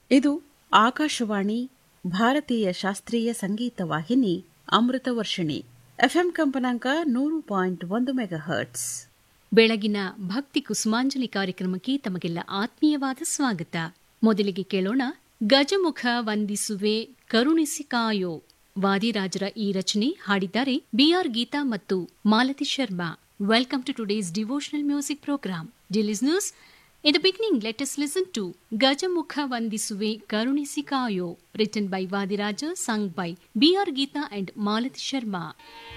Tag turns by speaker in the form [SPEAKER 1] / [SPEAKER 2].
[SPEAKER 1] ಇದು ಆಕಾಶವಾಣಿ ಭಾರತೀಯ ಶಾಸ್ತ್ರೀಯ ಸಂಗೀತ ವಾಹಿನಿ ಅಮೃತ ವರ್ಷಿಣಿ ಎಫ್ಎಂ ಕಂಪನಾಂಕ ನೂರು ಪಾಯಿಂಟ್ ಒಂದು ಮೆಗಾ ಹರ್ಟ್ಸ್
[SPEAKER 2] ಬೆಳಗಿನ ಭಕ್ತಿ ಕುಸುಮಾಂಜಲಿ ಕಾರ್ಯಕ್ರಮಕ್ಕೆ ತಮಗೆಲ್ಲ ಆತ್ಮೀಯವಾದ ಸ್ವಾಗತ ಮೊದಲಿಗೆ ಕೇಳೋಣ ಗಜಮುಖ ವಂದಿಸುವೆ ಕರುಣಿಸಿ ಕಾಯೋ ವಾದಿರಾಜರ ಈ ರಚನೆ ಹಾಡಿದ್ದಾರೆ ಬಿಆರ್ ಗೀತಾ ಮತ್ತು Malathi Sharma welcome to today's devotional music programme the listeners In the beginning, let us listen to Gajamukha Vandisuve Karunisi Kayo, written by Vadiraja, sung by B.R. Geeta and Malathi Sharma.